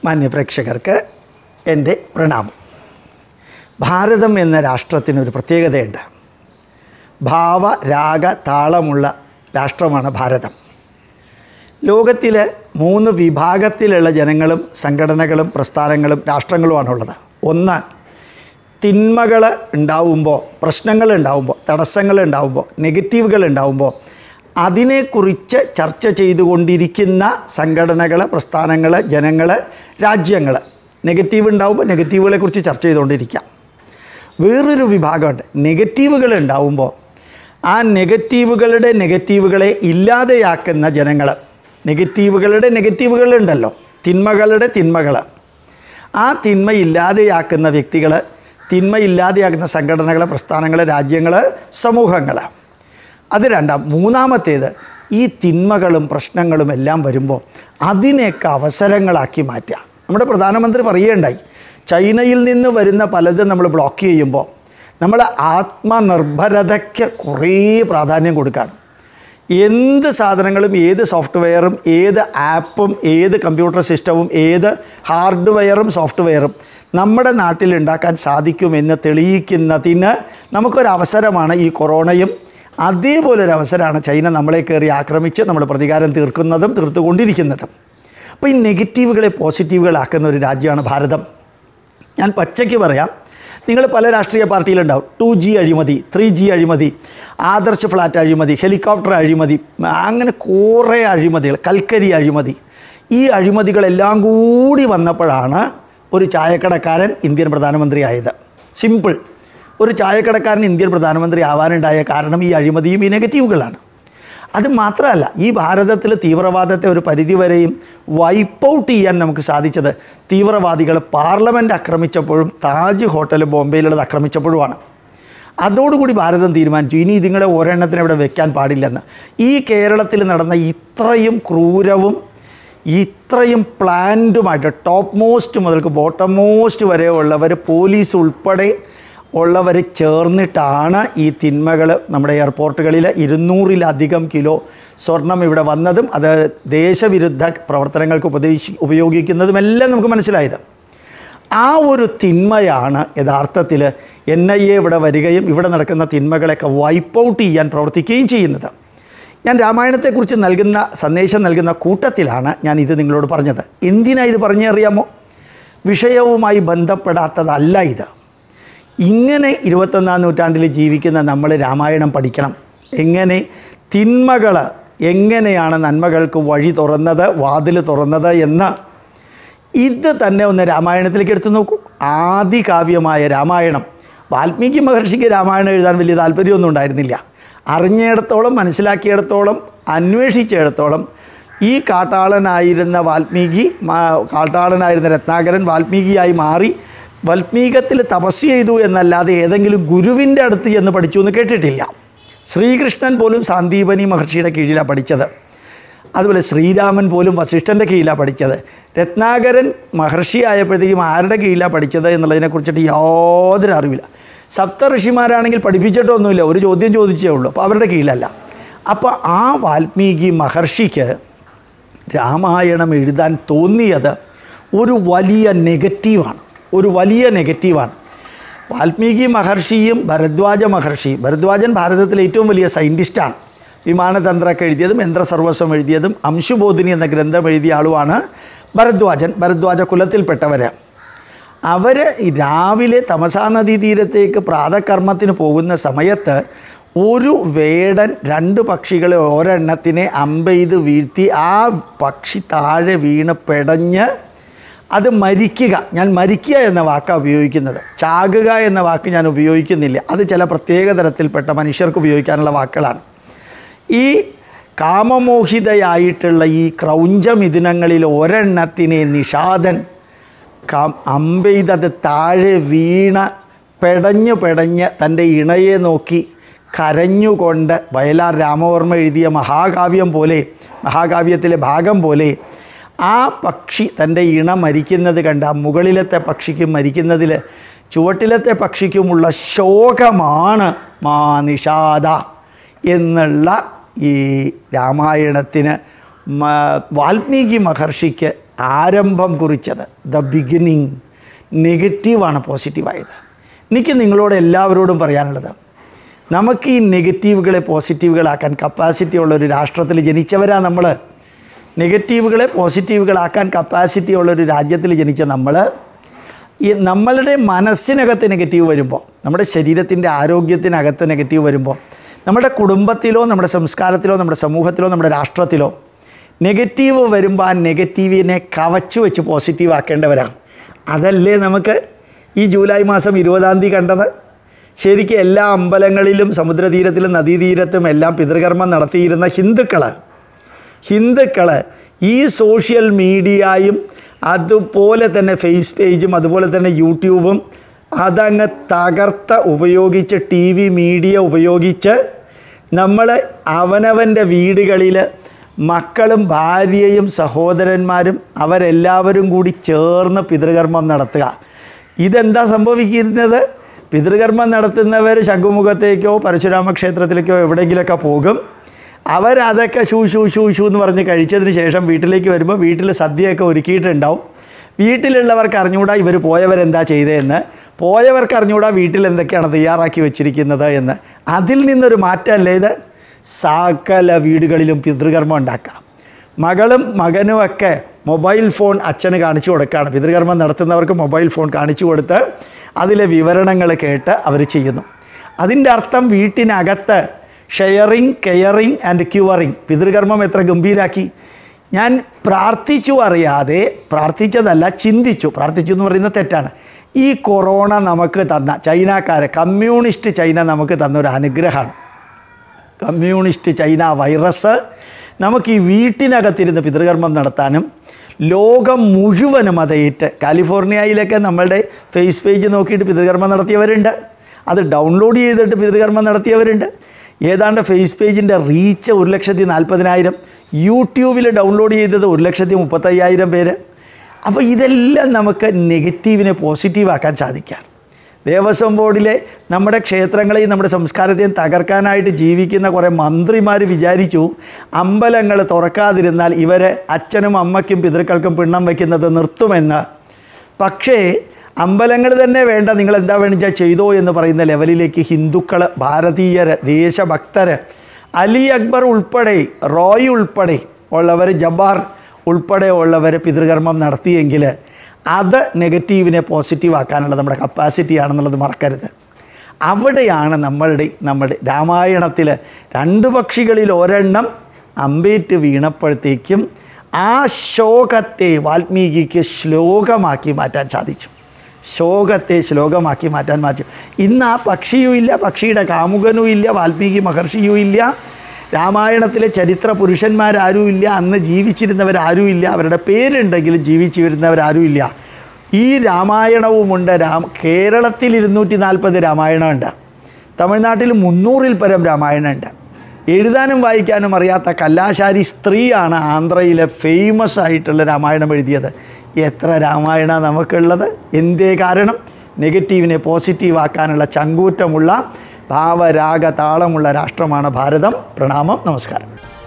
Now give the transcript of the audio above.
മാന്യപ്രേക്ഷകർക്ക് എൻ്റെ പ്രണാമം ഭാരതം എന്ന രാഷ്ട്രത്തിനൊരു പ്രത്യേകതയുണ്ട് ഭാവ രാഗ താളമുള്ള രാഷ്ട്രമാണ് ഭാരതം ലോകത്തിലെ മൂന്ന് വിഭാഗത്തിലുള്ള ജനങ്ങളും സംഘടനകളും പ്രസ്ഥാനങ്ങളും രാഷ്ട്രങ്ങളുമാണുള്ളത് ഒന്ന് തിന്മകൾ ഉണ്ടാവുമ്പോൾ പ്രശ്നങ്ങൾ ഉണ്ടാവുമ്പോൾ തടസ്സങ്ങൾ ഉണ്ടാവുമ്പോൾ നെഗറ്റീവുകൾ ഉണ്ടാവുമ്പോൾ അതിനെക്കുറിച്ച് ചർച്ച ചെയ്തുകൊണ്ടിരിക്കുന്ന സംഘടനകൾ പ്രസ്ഥാനങ്ങൾ ജനങ്ങൾ രാജ്യങ്ങൾ നെഗറ്റീവ് ഉണ്ടാവുമ്പോൾ നെഗറ്റീവുകളെക്കുറിച്ച് ചർച്ച ചെയ്തുകൊണ്ടിരിക്കാം വേറൊരു വിഭാഗമുണ്ട് നെഗറ്റീവുകൾ ഉണ്ടാവുമ്പോൾ ആ നെഗറ്റീവുകളുടെ നെഗറ്റീവുകളെ ഇല്ലാതെയാക്കുന്ന ജനങ്ങൾ നെഗറ്റീവുകളുടെ നെഗറ്റീവുകളുണ്ടല്ലോ തിന്മകളുടെ തിന്മകൾ ആ തിന്മ ഇല്ലാതെയാക്കുന്ന വ്യക്തികൾ തിന്മ ഇല്ലാതെയാക്കുന്ന സംഘടനകൾ പ്രസ്ഥാനങ്ങൾ രാജ്യങ്ങൾ സമൂഹങ്ങൾ അത് രണ്ടാം മൂന്നാമത്തേത് ഈ തിന്മകളും പ്രശ്നങ്ങളും എല്ലാം വരുമ്പോൾ അതിനെയൊക്കെ അവസരങ്ങളാക്കി മാറ്റുക നമ്മുടെ പ്രധാനമന്ത്രി പറയുകയുണ്ടായി ചൈനയിൽ നിന്ന് വരുന്ന പലതും നമ്മൾ ബ്ലോക്ക് ചെയ്യുമ്പോൾ നമ്മൾ ആത്മനിർഭരതയ്ക്ക് കുറേ പ്രാധാന്യം കൊടുക്കുകയാണ് എന്ത് സാധനങ്ങളും ഏത് സോഫ്റ്റ്വെയറും ഏത് ആപ്പും ഏത് കമ്പ്യൂട്ടർ സിസ്റ്റവും ഏത് ഹാർഡ്വെയറും സോഫ്റ്റ്വെയറും നമ്മുടെ നാട്ടിൽ ഉണ്ടാക്കാൻ സാധിക്കുമെന്ന് തെളിയിക്കുന്നതിന് നമുക്കൊരവസരമാണ് ഈ കൊറോണയും അതേപോലെ ഒരു അവസരമാണ് ചൈന നമ്മളെ കയറി ആക്രമിച്ച് നമ്മൾ പ്രതികാരം തീർക്കുന്നതും തീർത്തുകൊണ്ടിരിക്കുന്നതും അപ്പോൾ ഈ നെഗറ്റീവുകളെ പോസിറ്റീവുകളാക്കുന്ന ഒരു രാജ്യമാണ് ഭാരതം ഞാൻ പച്ചയ്ക്ക് പറയാം നിങ്ങൾ പല രാഷ്ട്രീയ പാർട്ടിയിലുണ്ടാവും ടു ജി അഴിമതി ത്രീ ജി അഴിമതി ആദർശ് ഫ്ലാറ്റ് അഴിമതി ഹെലികോപ്റ്റർ അഴിമതി അങ്ങനെ കുറേ അഴിമതികൾ കൽക്കരി അഴിമതി ഈ അഴിമതികളെല്ലാം കൂടി വന്നപ്പോഴാണ് ഒരു ചായക്കടക്കാരൻ ഇന്ത്യൻ പ്രധാനമന്ത്രിയായത് സിമ്പിൾ ഒരു ചായക്കടക്കാരൻ ഇന്ത്യൻ പ്രധാനമന്ത്രി ആവാനുണ്ടായ കാരണം ഈ അഴിമതിയും ഈ നെഗറ്റീവുകളാണ് അത് മാത്രമല്ല ഈ ഭാരതത്തിൽ തീവ്രവാദത്തെ ഒരു പരിധിവരെയും വൈപ്പ് ഔട്ട് ചെയ്യാൻ നമുക്ക് സാധിച്ചത് തീവ്രവാദികൾ പാർലമെൻറ്റ് ആക്രമിച്ചപ്പോഴും താജ് ഹോട്ടൽ ബോംബെയിലുള്ളത് ആക്രമിച്ചപ്പോഴുമാണ് അതോടുകൂടി ഭാരതം തീരുമാനിച്ചു ഇനി ഇതുങ്ങളെ ഒരെണ്ണത്തിന് ഇവിടെ വെക്കാൻ പാടില്ലെന്ന് ഈ കേരളത്തിൽ നടന്ന ഇത്രയും ക്രൂരവും ഇത്രയും പ്ലാൻഡുമായിട്ട് ടോപ്പ് മോസ്റ്റ് മുതൽക്ക് ബോട്ടം മോസ്റ്റ് വരെ ഉള്ളവർ പോലീസ് ഉൾപ്പെടെ ഉള്ളവർ ചേർന്നിട്ടാണ് ഈ തിന്മകൾ നമ്മുടെ എയർപോർട്ടുകളിൽ ഇരുന്നൂറിലധികം കിലോ സ്വർണം ഇവിടെ വന്നതും അത് ദേശവിരുദ്ധ പ്രവർത്തനങ്ങൾക്ക് ഉപദേശി ഉപയോഗിക്കുന്നതും എല്ലാം നമുക്ക് മനസ്സിലായത് ആ ഒരു തിന്മയാണ് യഥാർത്ഥത്തിൽ എൻ ഐ എ ഇവിടെ വരികയും ഇവിടെ നടക്കുന്ന തിന്മകളെയൊക്കെ വൈപ്പ് ഔട്ട് ചെയ്യാൻ പ്രവർത്തിക്കുകയും ചെയ്യുന്നത് ഞാൻ രാമായണത്തെക്കുറിച്ച് നൽകുന്ന സന്ദേശം നൽകുന്ന കൂട്ടത്തിലാണ് ഞാൻ ഇത് നിങ്ങളോട് പറഞ്ഞത് എന്തിനാണ് ഇത് പറഞ്ഞേ അറിയാമോ വിഷയവുമായി ബന്ധപ്പെടാത്തതല്ല ഇത് ഇങ്ങനെ ഇരുപത്തൊന്നാം നൂറ്റാണ്ടിൽ ജീവിക്കുന്ന നമ്മൾ രാമായണം പഠിക്കണം എങ്ങനെ തിന്മകൾ എങ്ങനെയാണ് നന്മകൾക്ക് വഴി തുറന്നത് വാതിൽ തുറന്നത് എന്ന് ഇത് തന്നെ ഒന്ന് രാമായണത്തിലേക്ക് എടുത്തു നോക്കൂ ആദികാവ്യമായ രാമായണം വാൽമീകി മഹർഷിക്ക് രാമായണം എഴുതാൻ വലിയ താല്പര്യമൊന്നും ഉണ്ടായിരുന്നില്ല അറിഞ്ഞിടത്തോളം മനസ്സിലാക്കിയിടത്തോളം അന്വേഷിച്ചിടത്തോളം ഈ കാട്ടാളനായിരുന്ന വാൽമീകി കാട്ടാളനായിരുന്ന രത്നാകരൻ വാൽമീകിയായി മാറി വാൽമീകത്തിൽ തപസ് ചെയ്തു എന്നല്ലാതെ ഏതെങ്കിലും ഗുരുവിൻ്റെ അടുത്ത് ചെന്ന് പഠിച്ചു എന്ന് കേട്ടിട്ടില്ല ശ്രീകൃഷ്ണൻ പോലും സാന്ദീപനി മഹർഷിയുടെ കീഴിലാണ് പഠിച്ചത് അതുപോലെ ശ്രീരാമൻ പോലും വസിഷ്ഠൻ്റെ കീഴിലാണ് പഠിച്ചത് രത്നാകരൻ മഹർഷി ആയപ്പോഴത്തേക്കും ആരുടെ കീഴിലാണ് പഠിച്ചത് എന്നുള്ളതിനെക്കുറിച്ചിട്ട് യാതൊരു അറിവില്ല സപ്ത ഋഷിമാരാണെങ്കിൽ പഠിപ്പിച്ചിട്ടൊന്നുമില്ല ഒരു ചോദ്യം ചോദിച്ചേ ഉള്ളൂ അപ്പോൾ അവരുടെ കീഴിലല്ല അപ്പോൾ ആ വാൽമീകി മഹർഷിക്ക് രാമായണം എഴുതാൻ തോന്നിയത് ഒരു വലിയ നെഗറ്റീവാണ് ഒരു വലിയ നെഗറ്റീവാണ് വാൽമീകി മഹർഷിയും ഭരദ്വാജ മഹർഷിയും ഭരദ്വാജൻ ഭാരതത്തിലെ ഏറ്റവും വലിയ സയൻറ്റിസ്റ്റാണ് വിമാനതന്ത്രമൊക്കെ എഴുതിയതും യന്ത്രസർവസ്വം എഴുതിയതും അംശുബോധിനി എന്ന ഗ്രന്ഥം എഴുതിയ ആളുമാണ് ഭരദ്വാജൻ ഭരദ്വാജ കുലത്തിൽപ്പെട്ടവർ അവർ രാവിലെ തമസാ നദീ തീരത്തേക്ക് പ്രാതകർമ്മത്തിന് പോകുന്ന സമയത്ത് ഒരു വേടൻ രണ്ട് പക്ഷികളെ ഒരെണ്ണത്തിനെ അമ്പെയ്ത് വീഴ്ത്തി ആ പക്ഷി താഴെ വീണ് പെടഞ്ഞ് അത് മരിക്കുക ഞാൻ മരിക്കുക എന്ന വാക്കാണ് ഉപയോഗിക്കുന്നത് ചാകുക എന്ന വാക്ക് ഞാൻ ഉപയോഗിക്കുന്നില്ല അത് ചില പ്രത്യേക തരത്തിൽപ്പെട്ട മനുഷ്യർക്ക് ഉപയോഗിക്കാനുള്ള വാക്കുകളാണ് ഈ കാമമോഹിതയായിട്ടുള്ള ഈ ക്രൗഞ്ചമിഥുനങ്ങളിൽ ഒരെണ്ണത്തിനെ നിഷാദൻ അമ്പെയ്തത് താഴെ വീണ പെടഞ്ഞ് പെടഞ്ഞ് തൻ്റെ ഇണയെ നോക്കി കരഞ്ഞുകൊണ്ട് വയലാർ രാമവർമ്മ എഴുതിയ മഹാകാവ്യം പോലെ മഹാകാവ്യത്തിലെ ഭാഗം പോലെ ആ പക്ഷി തൻ്റെ ഇണ മരിക്കുന്നത് കണ്ട മുകളിലത്തെ പക്ഷിക്ക് മരിക്കുന്നതിൽ ചുവട്ടിലത്തെ പക്ഷിക്കുമുള്ള ശോകമാണ് മാ നിഷാദ എന്നുള്ള ഈ രാമായണത്തിന് മ- വാൽമീകി മഹർഷിക്ക് ആരംഭം കുറിച്ചത് ദ ബിഗിനിങ് നെഗറ്റീവാണ് പോസിറ്റീവായത് എനിക്ക് നിങ്ങളോട് എല്ലാവരോടും പറയാനുള്ളത് നമുക്ക് ഈ നെഗറ്റീവുകളെ പോസിറ്റീവുകളാക്കാൻ കപ്പാസിറ്റി ഉള്ള ഒരു രാഷ്ട്രത്തിൽ ജനിച്ചവരാ നമ്മൾ നെഗറ്റീവുകളെ പോസിറ്റീവുകളാക്കാൻ കപ്പാസിറ്റി ഉള്ള ഒരു രാജ്യത്തിൽ ജനിച്ച നമ്മൾ ഈ നമ്മളുടെ മനസ്സിനകത്ത് നെഗറ്റീവ് വരുമ്പോൾ നമ്മുടെ ശരീരത്തിൻ്റെ ആരോഗ്യത്തിനകത്ത് നെഗറ്റീവ് വരുമ്പോൾ നമ്മുടെ കുടുംബത്തിലോ നമ്മുടെ സംസ്കാരത്തിലോ നമ്മുടെ സമൂഹത്തിലോ നമ്മുടെ രാഷ്ട്രത്തിലോ നെഗറ്റീവ് വരുമ്പോൾ ആ നെഗറ്റീവിനെ കവച്ചു വെച്ച് പോസിറ്റീവ് ആക്കേണ്ടവരാണ് അതല്ലേ നമുക്ക് ഈ ജൂലൈ മാസം ഇരുപതാം തീയതി കണ്ടത് ശരിക്കും എല്ലാ അമ്പലങ്ങളിലും സമുദ്രതീരത്തിലും നദീതീരത്തും എല്ലാം പിതൃകർമ്മം നടത്തിയിരുന്ന ഹിന്ദുക്കൾ ഹിന്ദുക്കൾ ഈ സോഷ്യൽ മീഡിയയും അതുപോലെ തന്നെ ഫേസ് പേജും അതുപോലെ തന്നെ യൂട്യൂബും അതങ്ങ് തകർത്ത ഉപയോഗിച്ച് ടി വി മീഡിയ ഉപയോഗിച്ച് നമ്മൾ അവനവൻ്റെ വീടുകളിൽ മക്കളും ഭാര്യയും സഹോദരന്മാരും അവരെല്ലാവരും കൂടി ചേർന്ന് പിതൃകർമ്മം നടത്തുക ഇതെന്താ സംഭവിക്കുന്നത് പിതൃകർമ്മം നടത്തുന്നവർ ശംഖുമുഖത്തേക്കോ പരശുരാമ ക്ഷേത്രത്തിലേക്കോ എവിടെയെങ്കിലുമൊക്കെ പോകും അവരതൊക്കെ ഷൂ ഷൂ ഷൂ ഷൂ എന്ന് പറഞ്ഞ് കഴിച്ചതിന് ശേഷം വീട്ടിലേക്ക് വരുമ്പോൾ വീട്ടിൽ സദ്യയൊക്കെ ഒരുക്കിയിട്ടുണ്ടാവും വീട്ടിലുള്ളവർക്ക് അറിഞ്ഞുകൂടാ ഇവർ പോയവരെന്താ ചെയ്തതെന്ന് പോയവർക്ക് അറിഞ്ഞുകൂടാ വീട്ടിൽ എന്തൊക്കെയാണ് തയ്യാറാക്കി വെച്ചിരിക്കുന്നത് എന്ന് അതിൽ നിന്നൊരു മാറ്റമല്ലേ ഇത് സകല വീടുകളിലും പിതൃകർമ്മം ഉണ്ടാക്കാം മകളും മകനുമൊക്കെ മൊബൈൽ ഫോൺ അച്ഛന് കാണിച്ചു കൊടുക്കുകയാണ് പിതൃകർമ്മം നടത്തുന്നവർക്ക് മൊബൈൽ ഫോൺ കാണിച്ചു കൊടുത്ത് അതിലെ വിവരണങ്ങൾ കേട്ട് അവർ ചെയ്യുന്നു അതിൻ്റെ അർത്ഥം വീട്ടിനകത്ത് ഷെയറിങ് കെയറിങ് ആൻഡ് ക്യൂവറിങ് പിതൃകർമ്മം എത്ര ഗംഭീരാക്കി ഞാൻ പ്രാർത്ഥിച്ചു അറിയാതെ പ്രാർത്ഥിച്ചതല്ല ചിന്തിച്ചു പ്രാർത്ഥിച്ചു എന്ന് പറയുന്നത് തെറ്റാണ് ഈ കൊറോണ നമുക്ക് തന്ന ചൈനക്കാരെ കമ്മ്യൂണിസ്റ്റ് ചൈന നമുക്ക് തന്ന ഒരു അനുഗ്രഹമാണ് കമ്മ്യൂണിസ്റ്റ് ചൈന വൈറസ് നമുക്ക് ഈ വീട്ടിനകത്തിരുന്ന് പിതൃകർമ്മം നടത്താനും ലോകം മുഴുവനും അത് ഏറ്റ് കാലിഫോർണിയയിലൊക്കെ നമ്മളുടെ ഫേസ് പേജ് നോക്കിയിട്ട് പിതൃകർമ്മം നടത്തിയവരുണ്ട് അത് ഡൗൺലോഡ് ചെയ്തിട്ട് പിതൃകർമ്മം നടത്തിയവരുണ്ട് ഏതാണ്ട് ഫേസ് പേജിൻ്റെ റീച്ച് ഒരു ലക്ഷത്തി നാൽപ്പതിനായിരം യൂട്യൂബിൽ ഡൗൺലോഡ് ചെയ്തത് ഒരു ലക്ഷത്തി മുപ്പത്തയ്യായിരം പേര് അപ്പോൾ ഇതെല്ലാം നമുക്ക് നെഗറ്റീവിനെ പോസിറ്റീവാക്കാൻ സാധിക്കാം ദേവസ്വം ബോർഡിലെ നമ്മുടെ ക്ഷേത്രങ്ങളെയും നമ്മുടെ സംസ്കാരത്തെയും തകർക്കാനായിട്ട് ജീവിക്കുന്ന കുറേ മന്ത്രിമാർ വിചാരിച്ചു അമ്പലങ്ങൾ തുറക്കാതിരുന്നാൽ ഇവരെ അച്ഛനും അമ്മയ്ക്കും പിതൃക്കൾക്കും പിണ്ണം വയ്ക്കുന്നത് നിർത്തുമെന്ന് പക്ഷേ അമ്പലങ്ങൾ തന്നെ വേണ്ട നിങ്ങൾ എന്താ വേണിച്ചാൽ ചെയ്തോ എന്ന് പറയുന്ന ലെവലിലേക്ക് ഹിന്ദുക്കൾ ഭാരതീയർ ദേശഭക്തർ അലി അക്ബർ ഉൾപ്പെടെ റോയ് ഉൾപ്പെടെ ഉള്ളവർ ജബ്ബാർ ഉൾപ്പെടെ ഉള്ളവർ പിതൃകർമ്മം നടത്തിയെങ്കിൽ അത് നെഗറ്റീവിനെ പോസിറ്റീവ് ആക്കാനുള്ള നമ്മുടെ കപ്പാസിറ്റി ആണെന്നുള്ളത് മറക്കരുത് അവിടെയാണ് നമ്മളുടെ നമ്മുടെ രാമായണത്തിൽ രണ്ട് പക്ഷികളിൽ ഒരെണ്ണം അമ്പേറ്റ് വീണപ്പോഴത്തേക്കും ആ ശോകത്തെ വാൽമീകിക്ക് ശ്ലോകമാക്കി മാറ്റാൻ സാധിച്ചു ശോകത്തെ ശ്ലോകമാക്കി മാറ്റാൻ മാറ്റും ഇന്ന് ആ പക്ഷിയും ഇല്ല പക്ഷിയുടെ കാമുകനും ഇല്ല വാൽമീകി മഹർഷിയും ഇല്ല രാമായണത്തിലെ ചരിത്ര പുരുഷന്മാരാരും ഇല്ല അന്ന് ജീവിച്ചിരുന്നവരാരും ഇല്ല അവരുടെ പേരുണ്ടെങ്കിലും ജീവിച്ചു വരുന്നവരാരും ഇല്ല ഈ രാമായണവുമുണ്ട് രാം കേരളത്തിൽ ഇരുന്നൂറ്റി നാൽപ്പത് രാമായണമുണ്ട് തമിഴ്നാട്ടിൽ മുന്നൂറിൽ പരം രാമായണമുണ്ട് എഴുതാനും വായിക്കാനും അറിയാത്ത കല്ലാശാരി സ്ത്രീയാണ് ആന്ധ്രയിലെ ഫേമസ് ആയിട്ടുള്ള രാമായണം എഴുതിയത് എത്ര രാമായണ നമുക്കുള്ളത് എന്തേ കാരണം നെഗറ്റീവിനെ പോസിറ്റീവ് ആക്കാനുള്ള ചങ്കൂറ്റമുള്ള ഭാവരാഗ താളമുള്ള രാഷ്ട്രമാണ് ഭാരതം പ്രണാമം നമസ്കാരം